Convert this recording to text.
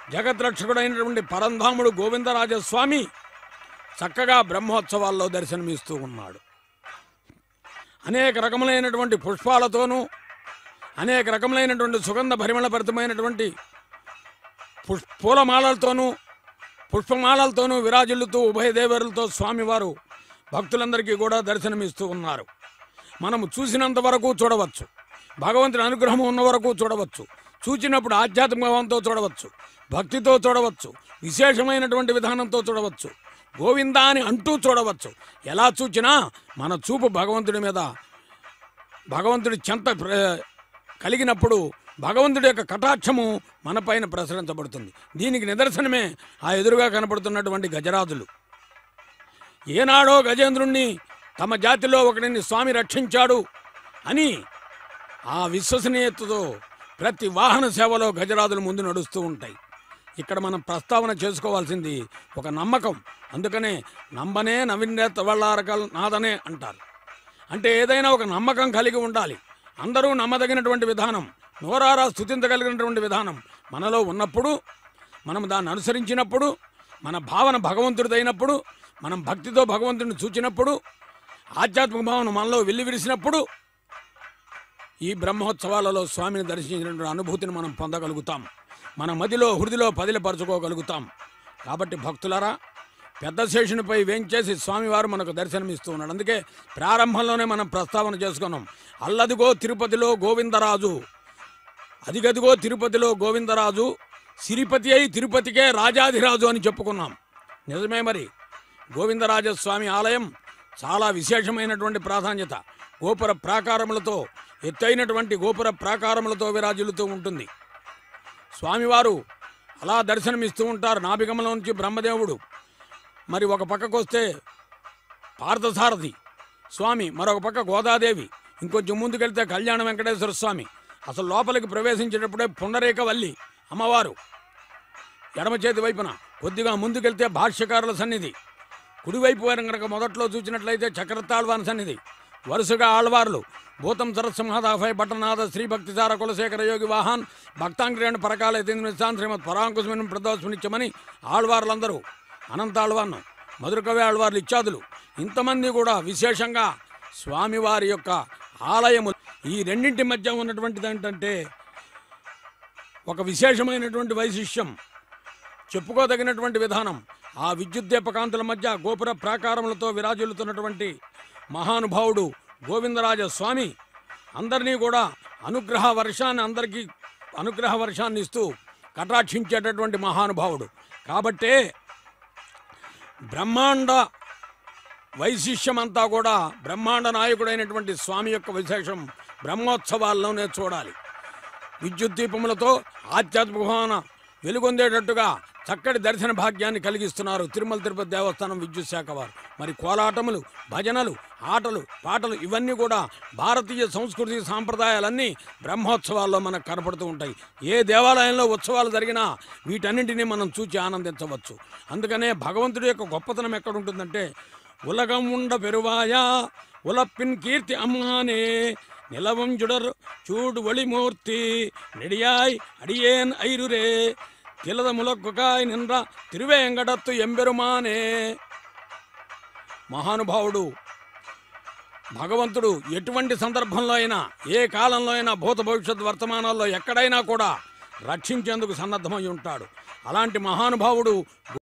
జగద్రక్షకుడైనటువంటి పరంధాముడు గోవిందరాజస్వామి చక్కగా బ్రహ్మోత్సవాల్లో దర్శనమిస్తూ ఉన్నాడు అనేక రకములైనటువంటి పుష్పాలతోనూ అనేక రకములైనటువంటి సుగంధ పరిమళభరితమైనటువంటి పుష్ పూలమాలలతోనూ పుష్పమాలలతోనూ విరాజిల్లుతూ ఉభయ దేవరులతో స్వామివారు భక్తులందరికీ కూడా దర్శనమిస్తూ ఉన్నారు మనము చూసినంత వరకు చూడవచ్చు భగవంతుని అనుగ్రహం ఉన్న వరకు చూడవచ్చు చూచినప్పుడు ఆధ్యాత్మిక భావంతో చూడవచ్చు భక్తితో చూడవచ్చు విశేషమైనటువంటి విధానంతో చూడవచ్చు గోవిందా అని అంటూ చూడవచ్చు ఎలా చూచినా మన చూపు భగవంతుడి మీద భగవంతుడి చెంత ప్ర- కలిగినప్పుడు భగవంతుడి యొక్క కటాక్షము మనపైన ప్రసరించబడుతుంది దీనికి నిదర్శనమే ఆ ఎదురుగా కనపడుతున్నటువంటి గజరాజులు ఏనాడో గజేంద్రుణ్ణి తమ జాతిలో ఒకడిని స్వామి రక్షించాడు అని ఆ విశ్వసనీయతతో ప్రతి వాహన సేవలో గజరాజులు ముందు నడుస్తూ ఉంటాయి ఇక్కడ మనం ప్రస్తావన చేసుకోవాల్సింది ఒక నమ్మకం అందుకనే నమ్మనే నవీనేత వల్లారకల్ నాదనే అంటారు అంటే ఏదైనా ఒక నమ్మకం కలిగి ఉండాలి అందరూ నమ్మదగినటువంటి విధానం నోరారా స్థుతించగలిగినటువంటి విధానం మనలో ఉన్నప్పుడు మనం దాన్ని అనుసరించినప్పుడు మన భావన భగవంతుడిదైనప్పుడు మనం భక్తితో భగవంతుడిని చూచినప్పుడు ఆధ్యాత్మిక భావన మనలో వెల్లివిరిసినప్పుడు ఈ బ్రహ్మోత్సవాలలో స్వామిని దర్శించినటువంటి అనుభూతిని మనం పొందగలుగుతాం మన మదిలో హృదిలో పదిలపరచుకోగలుగుతాం కాబట్టి భక్తులారా పెద్ద శేషునిపై వేంచేసి స్వామివారు మనకు దర్శనమిస్తూ ఉన్నాడు అందుకే ప్రారంభంలోనే మనం ప్రస్తావన చేసుకున్నాం అల్లదిగో తిరుపతిలో గోవిందరాజు అదిగదిగో తిరుపతిలో గోవిందరాజు సిరిపతి అయి తిరుపతికే రాజాధిరాజు అని చెప్పుకున్నాం నిజమే మరి గోవిందరాజస్వామి ఆలయం చాలా విశేషమైనటువంటి ప్రాధాన్యత గోపుర ప్రాకారములతో ఎత్తైనటువంటి గోపుర ప్రాకారములతో విరాజిల్లుతూ ఉంటుంది స్వామివారు అలా దర్శనమిస్తూ ఉంటారు నాభిగమలో నుంచి బ్రహ్మదేవుడు మరి ఒక పక్కకు వస్తే పార్థసారథి స్వామి మరొక పక్క గోదాదేవి ఇంకొంచెం ముందుకెళ్తే కళ్యాణ వెంకటేశ్వర స్వామి అసలు లోపలికి ప్రవేశించేటప్పుడే పుండరేక వల్లి అమ్మవారు ఎడమ చేతి వైపున కొద్దిగా ముందుకెళ్తే భాష్యకారుల సన్నిధి కుడివైపు వారు కనుక మొదట్లో చూసినట్లయితే చక్రతాళ్వాన్ సన్నిధి వరుసగా ఆళ్వార్లు భూతం సరసింహదాఫై భట్టనాథ శ్రీ భక్తిసార కులశేఖర యోగి వాహన్ భక్తాంగ్రేణ పరకాల యతీంద్రస్థాన్ శ్రీమద్ పరాంకుశమిని ప్రదోషమినిచ్చమని ఆళ్వార్లందరూ అనంతాళ్వార్ను మధురకవి ఆళ్వార్లు ఇత్యాదులు ఇంతమంది కూడా విశేషంగా స్వామివారి యొక్క ఆలయము ఈ రెండింటి మధ్య ఉన్నటువంటిది ఏంటంటే ఒక విశేషమైనటువంటి వైశిష్యం చెప్పుకోదగినటువంటి విధానం ఆ విద్యుత్ దీపకాంతుల మధ్య గోపుర ప్రాకారములతో విరాజిల్లుతున్నటువంటి మహానుభావుడు గోవిందరాజ స్వామి అందరినీ కూడా అనుగ్రహ వర్షాన్ని అందరికీ అనుగ్రహ వర్షాన్ని ఇస్తూ కటాక్షించేటటువంటి మహానుభావుడు కాబట్టే బ్రహ్మాండ వైశిష్యం అంతా కూడా బ్రహ్మాండ నాయకుడైనటువంటి స్వామి యొక్క విశేషం బ్రహ్మోత్సవాల్లోనే చూడాలి విద్యుత్ దీపములతో ఆధ్యాత్మిక భావన వెలుగొందేటట్టుగా చక్కటి దర్శన భాగ్యాన్ని కలిగిస్తున్నారు తిరుమల తిరుపతి దేవస్థానం విద్యుత్ శాఖ వారు మరి కోలాటములు భజనలు ఆటలు పాటలు ఇవన్నీ కూడా భారతీయ సంస్కృతి సాంప్రదాయాలన్నీ బ్రహ్మోత్సవాల్లో మనకు కనపడుతూ ఉంటాయి ఏ దేవాలయంలో ఉత్సవాలు జరిగినా వీటన్నింటినీ మనం చూచి ఆనందించవచ్చు అందుకనే భగవంతుడి యొక్క గొప్పతనం ఎక్కడ ఉంటుందంటే ఉలగం ఉండ పెరువాయా ఉలప్పిన్ కీర్తి అమ్మానే நிலவும் சுடர் சூடு ஒளிமூர்த்தி நெடியாய் அடியேன் ஐருரே திலத ములక్కుకాయ్ నింద్ర తిరువేంకటత్తు ఎంబెరుమానే మహానుభావుడు భగవంతుడు ఎటువంటి సందర్భంలో అయినా ఏ కాలంలో అయినా భూత భవిష్యత్ వర్తమానాల్లో ఎక్కడైనా కూడా రక్షించేందుకు సన్నద్ధమై ఉంటాడు అలాంటి మహానుభావుడు